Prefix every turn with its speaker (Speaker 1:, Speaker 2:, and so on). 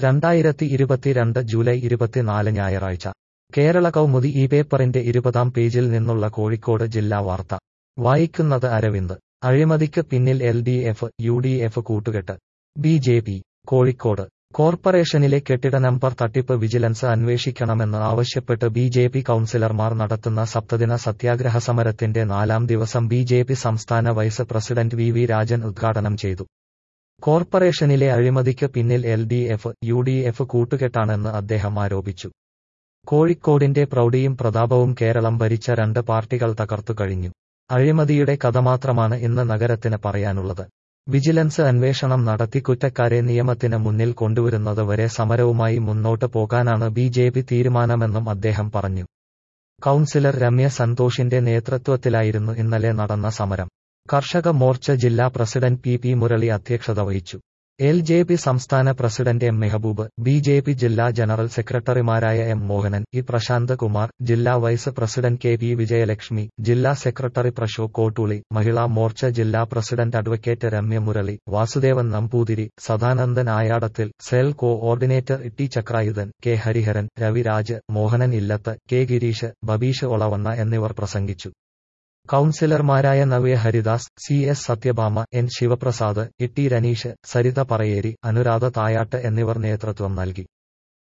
Speaker 1: രണ്ടായിരത്തി ഇരുപത്തിരണ്ട് ജൂലൈ ഇരുപത്തിനാല് ഞായറാഴ്ച കേരള കൗമുദി ഈ പേപ്പറിന്റെ ഇരുപതാം പേജിൽ നിന്നുള്ള കോഴിക്കോട് ജില്ലാ വാർത്ത വായിക്കുന്നത് അരവിന്ദ് അഴിമതിക്ക് പിന്നിൽ L D F U D F കൂട്ടുകെട്ട് ബി ജെ പി കോഴിക്കോട് കോർപ്പറേഷനിലെ കെട്ടിട നമ്പർ തട്ടിപ്പ് വിജിലൻസ് അന്വേഷിക്കണമെന്ന് ആവശ്യപ്പെട്ട് ബി ജെ പി കൌൺസിലർമാർ നടത്തുന്ന സപ്തദിന സത്യാഗ്രഹ സമരത്തിന്റെ നാലാം ദിവസം ബി ജെ പി സംസ്ഥാന vice president V V Rajan ഉദ്ഘാടനം ചെയ്തു കോർപ്പറേഷനിലെ അഴിമതിക്ക് പിന്നിൽ L D F U D F കൂട്ടുകെട്ടാണെന്ന് അദ്ദേഹം ആരോപിച്ചു കോഴിക്കോടിന്റെ പ്രൗഢിയും പ്രതാപവും കേരളം ഭരിച്ച രണ്ട് പാർട്ടികൾ തകർത്തു കഴിഞ്ഞു അഴിമതിയുടെ കഥ മാത്രമാണ് ഇന്ന് നഗരത്തിന് പറയാനുള്ളത് വിജിലൻസ് അന്വേഷണം നടത്തി കുറ്റക്കാരെ നിയമത്തിന് മുന്നിൽ കൊണ്ടുവരുന്നത് വരെ സമരവുമായി മുന്നോട്ട് പോകാനാണ് ബി ജെ പി തീരുമാനമെന്നും അദ്ദേഹം പറഞ്ഞു കൌൺസിലർ രമ്യ സന്തോഷിന്റെ നേതൃത്വത്തിലായിരുന്നു ഇന്നലെ നടന്ന സമരം കർഷക മോർച്ച ജില്ലാ പ്രസിഡന്റ് പി പി മുരളി അധ്യക്ഷത വഹിച്ചു എൽ ജെ പി സംസ്ഥാന president M Mehboob B J P ജില്ലാ ജനറൽ സെക്രട്ടറിമാരായ എം മോഹനൻ ഇ പ്രശാന്ത് കുമാർ ജില്ലാ vice president K P Vijayalakshmi ജില്ലാ സെക്രട്ടറി പ്രശോ കോട്ടുളി മഹിളാ മോർച്ച ജില്ലാ president advocate Ramya Murali Vasudevan Namboothiri Sadanandan Ayadathil cell coordinator T Chakrayudhan K Hariharan Raviraj Mohanan Illath K Gireesh Babeesh Olavanna എന്നിവർ പ്രസംഗിച്ചു കൌൺസിലർമാരായ Navya Haridas C S Sathyabhama N Sivaprasad E T Ranish Saritha Parayeri Anuradha Thayat എന്നിവർ നേതൃത്വം നൽകി